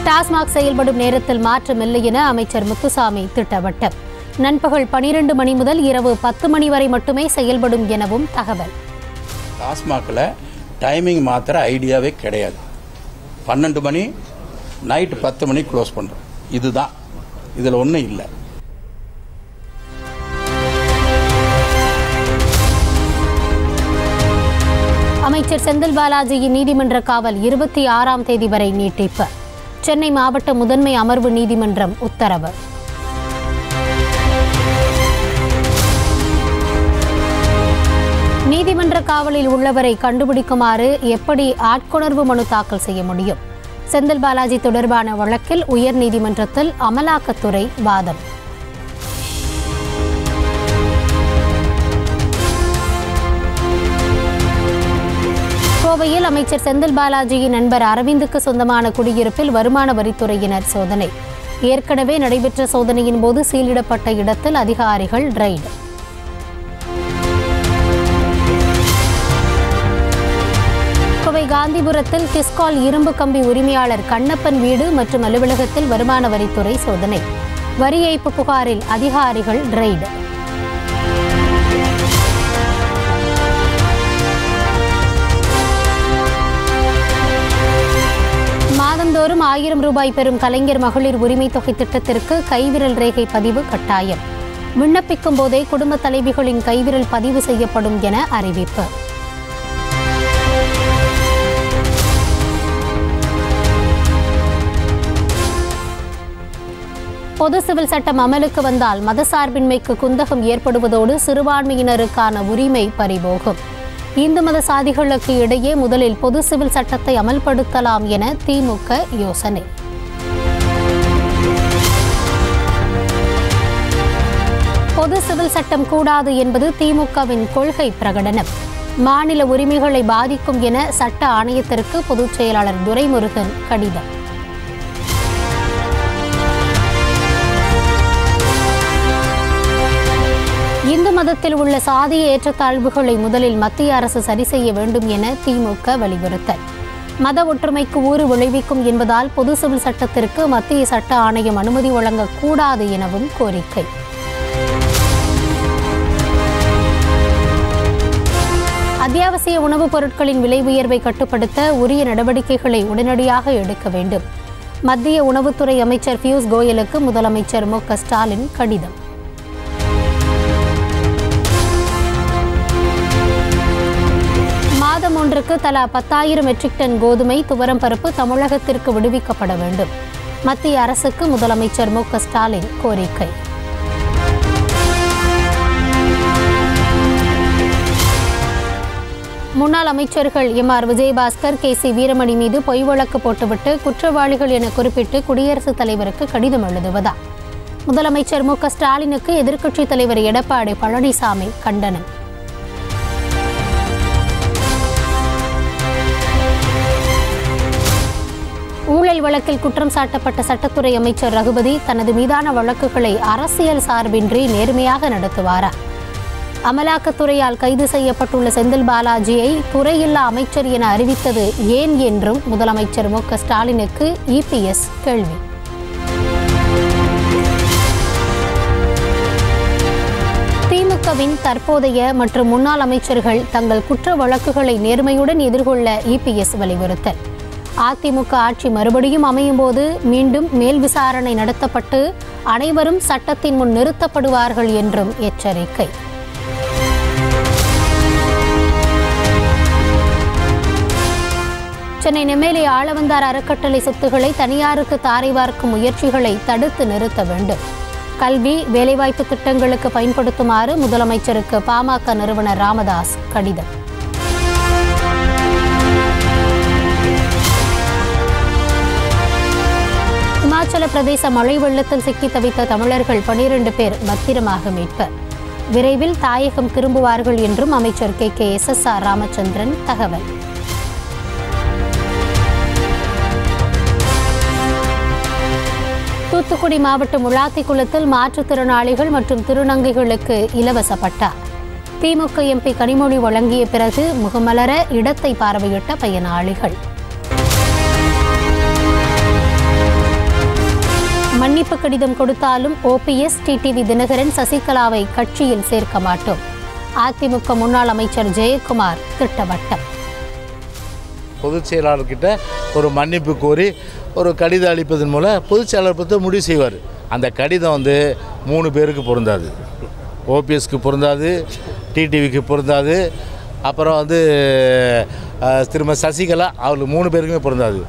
டாஸ்மாக் செயல்படும் நேரத்தில் மாற்றமில்லை என அமைச்சர் முத்துசாமி திட்டவட்டம் நண்பகல் பனிரெண்டு மணி முதல் இரவு பத்து மணி வரை மட்டுமே செயல்படும் எனவும் தகவல் டாஸ்மாகில் டைமிங் மாத்திர ஐடியாவே கிடையாது பன்னெண்டு மணி நைட்டு பத்து மணி க்ளோஸ் பண்ணுறோம் இதுதான் இதில் ஒன்றும் இல்லை அமைச்சர் செந்தில் பாலாஜியின் நீதிமன்ற காவல் இருபத்தி ஆறாம் தேதி வரை நீட்டிப்பு சென்னை மாவட்ட முதன்மை அமர்வு நீதிமன்றம் உத்தரவு நீதிமன்ற காவலில் உள்ளவரை கண்டுபிடிக்குமாறு எப்படி ஆட்கொணர்வு மனு தாக்கல் செய்ய முடியும் செந்தில் பாலாஜி தொடர்பான வழக்கில் உயர்நீதிமன்றத்தில் அமலாக்கத்துறை வாதம் கோவையில் அமைச்சர் செந்தில் பாலாஜியின் நண்பர் அரவிந்துக்கு சொந்தமான குடியிருப்பில் வருமான வரித்துறையினர் சோதனை ஏற்கனவே நடைபெற்ற சோதனையின் போது சீலிடப்பட்ட இடத்தில் அதிகாரிகள் ரெய்டு கோவை காந்திபுரத்தில் கிஸ்கால் இரும்பு கம்பி உரிமையாளர் கண்ணப்பன் வீடு மற்றும் அலுவலகத்தில் வருமான வரித்துறை சோதனை வரி ஏய்ப்பு புகாரில் அதிகாரிகள் ரெய்டு மாதந்தோறும் ஆயிரம் ரூபாய் பெறும் கலைஞர் மகளிர் உரிமை தொகை திட்டத்திற்கு கைவிரல் ரேகை பதிவு கட்டாயம் விண்ணப்பிக்கும் போதே குடும்ப தலைவிகளின் கைவிரல் பதிவு செய்யப்படும் என அறிவிப்பு பொது சிவில் சட்டம் அமலுக்கு வந்தால் மதசார்பின்மைக்கு குந்தகம் ஏற்படுவதோடு சிறுபான்மையினருக்கான உரிமை பறிபோகும் இந்து மத சாதிகளுக்கு இடையே முதலில் பொது சிவில் சட்டத்தை அமல்படுத்தலாம் என திமுக யோசனை பொது சிவில் சட்டம் கூடாது என்பது திமுகவின் கொள்கை பிரகடனம் மாநில உரிமைகளை பாதிக்கும் என சட்ட ஆணையத்திற்கு பொதுச் செயலாளர் துரைமுருகன் கடிதம் இந்து மதத்தில் உள்ள சாதிய ஏற்றத்தாழ்வுகளை முதலில் மத்திய அரசு சரி செய்ய வேண்டும் என திமுக வலியுறுத்தல் மத ஒற்றுமைக்கு ஊறு விளைவிக்கும் என்பதால் பொது சிவில் சட்டத்திற்கு மத்திய சட்ட ஆணையம் அனுமதி வழங்கக்கூடாது எனவும் கோரிக்கை அத்தியாவசிய உணவுப் பொருட்களின் விலை உயர்வை கட்டுப்படுத்த உரிய நடவடிக்கைகளை உடனடியாக எடுக்க வேண்டும் மத்திய உணவுத்துறை அமைச்சர் பியூஷ் கோயலுக்கு முதலமைச்சர் மு க ஸ்டாலின் கடிதம் மாதம் ஒன்றுக்கு தலா பத்தாயிரம் மெட்ரிக் டன் கோதுமை துவரம் பருப்பு தமிழகத்திற்கு விடுவிக்கப்பட வேண்டும் மத்திய அரசுக்கு முதலமைச்சர் மு க ஸ்டாலின் கோரிக்கை முன்னாள் அமைச்சர்கள் M R Vijayabaskar K C Veeramani மீது பொய் வழக்கு போட்டுவிட்டு குற்றவாளிகள் என குறிப்பிட்டு குடியரசுத் தலைவருக்கு கடிதம் எழுதுவதா முதலமைச்சர் மு க ஸ்டாலினுக்கு எதிர்க்கட்சித் தலைவர் எடப்பாடி பழனிசாமி கண்டனம் ஊழல் வழக்கில் குற்றம் சாட்டப்பட்ட சட்டத்துறை அமைச்சர் ரகுபதி தனது மீதான வழக்குகளை அரசியல் சார்பின்றி நேர்மையாக நடத்துவாரா அமலாக்கத்துறையால் கைது செய்யப்பட்டுள்ள செந்தில் பாலாஜியை துறையில்லா அமைச்சர் என அறிவித்தது ஏன் என்றும் முதலமைச்சர் மு க ஸ்டாலினுக்கு இபிஎஸ் கேள்வி திமுகவின் தற்போதைய மற்றும் முன்னாள் அமைச்சர்கள் தங்கள் குற்ற வழக்குகளை நேர்மையுடன் எதிர்கொள்ள இபிஎஸ் வலியுறுத்தல் அதிமுக ஆட்சி மறுபடியும் அமையும் போது மீண்டும் மேல் விசாரணை நடத்தப்பட்டு அனைவரும் சட்டத்தின் முன் நிறுத்தப்படுவார்கள் என்றும் எச்சரிக்கை சென்னை நெம்மேலி ஆளவந்தார் அறக்கட்டளை சொத்துக்களை தனியாருக்கு தாரை வார்க்கும் முயற்சிகளை தடுத்து நிறுத்த வேண்டும் கல்வி வேலைவாய்ப்பு திட்டங்களுக்கு பயன்படுத்துமாறு முதலமைச்சருக்கு பாமக நிறுவனர் ராமதாஸ் கடிதம் இமாச்சல பிரதேச மழை வெள்ளத்தில் சிக்கி தவித்த தமிழர்கள் பனிரெண்டு பேர் பத்திரமாக மீட்பு விரைவில் தாயகம் திரும்புவார்கள் என்றும் அமைச்சர் K K S S R Ramachandran தகவல் தூத்துக்குடி மாவட்டம் உலாத்திக்குளத்தில் மாற்றுத்திறனாளிகள் மற்றும் திருநங்கைகளுக்கு இலவச பட்டா திமுக எம்பி கனிமொழி வழங்கிய பிறகு முகமலர இடத்தை பார்வையிட்ட பயனாளிகள் மன்னிப்பு கடிதம் கொடுத்தாலும் ஓபிஎஸ் டிடிவி தினகரன் சசிகலாவை கட்சியில் சேர்க்க மாட்டோம் அதிமுக முன்னாள் அமைச்சர் ஜெயக்குமார் திட்டவட்டம் பொதுச் செயலாளர்கிட்ட ஒரு மன்னிப்பு கோரி ஒரு கடிதம் அளிப்பதன் மூலம் பொதுச் செயலாளர் பற்றி முடிவு செய்வார் அந்த கடிதம் வந்து மூணு பேருக்கு பொருந்தாது ஓபிஎஸ்க்கு பொருந்தாது டிடிவிக்கு பொருந்தாது அப்புறம் வந்து அஹ், திரும்ப சசிகலா அவங்களுக்கு மூணு பேருக்குமே பொருந்தாது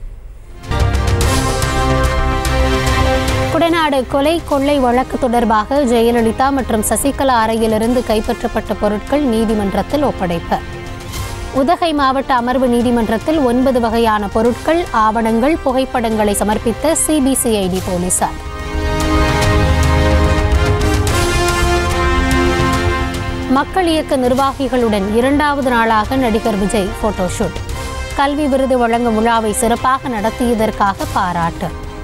குடநாடு கொலை கொள்ளை வழக்கு தொடர்பாக ஜெயலலிதா மற்றும் சசிகலா அறையிலிருந்து கைப்பற்றப்பட்ட பொருட்கள் நீதிமன்றத்தில் ஒப்படைப்பு உதகை மாவட்ட அமர்வு நீதிமன்றத்தில் ஒன்பது வகையான பொருட்கள் ஆவணங்கள் புகைப்படங்களை சமர்ப்பித்த சிபிசிஐடி போலீசார் மக்கள் இயக்க நிர்வாகிகளுடன் இரண்டாவது நாளாக நடிகர் விஜய் போட்டோஷூட் கல்வி விருது வழங்கும் விழாவை சிறப்பாக நடத்தியதற்காக பாராட்டு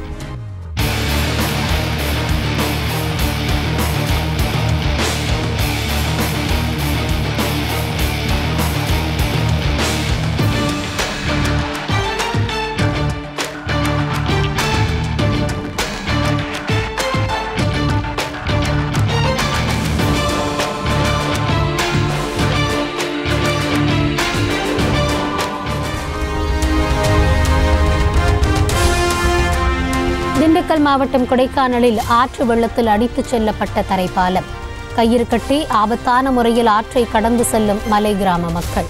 திண்டுக்கல் மாவட்டம் கொடைக்கானலில் ஆற்று வெள்ளத்தில் அடித்துச் செல்லப்பட்ட தரைப்பாலம் கயிறு கட்டி ஆபத்தான முறையில் ஆற்றை கடந்து செல்லும் மலை கிராம மக்கள்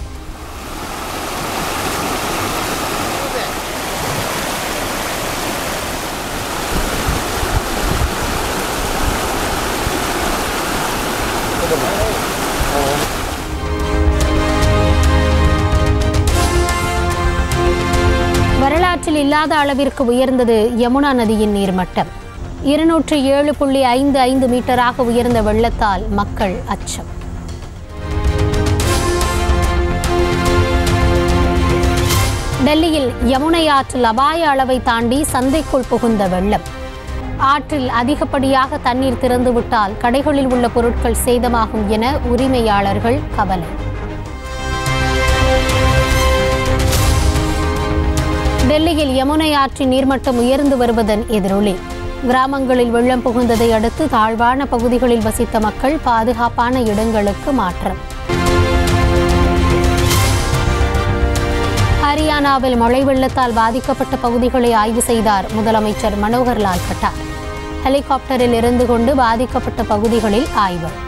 வரலாற்றில் இல்லாத அளவிற்கு உயர்ந்தது யமுனா நதியின் நீர்மட்டம் இருநூற்று ஏழு புள்ளி ஐந்து ஐந்து மீட்டராக உயர்ந்த வெள்ளத்தால் மக்கள் அச்சம் டெல்லியில் யமுனை ஆற்றில் அபாய அளவை தாண்டி சந்தைக்குள் புகுந்த வெள்ளம் ஆற்றில் அதிகப்படியாக தண்ணீர் திறந்துவிட்டால் கடைகளில் உள்ள பொருட்கள் சேதமாகும் என உரிமையாளர்கள் கவலை டெல்லியில் யமுனை ஆற்றின் நீர்மட்டம் உயர்ந்து வருவதன் எதிரொலி கிராமங்களில் வெள்ளம் புகுந்ததை அடுத்து தாழ்வான பகுதிகளில் வசித்த மக்கள் பாதுகாப்பான இடங்களுக்கு மாற்றம் ஹரியானாவில் மழை வெள்ளத்தால் பாதிக்கப்பட்ட பகுதிகளை ஆய்வு செய்தார் முதலமைச்சர் மனோகர் லால் கட்டார் ஹெலிகாப்டரில் இருந்து கொண்டு பாதிக்கப்பட்ட பகுதிகளில் ஆய்வு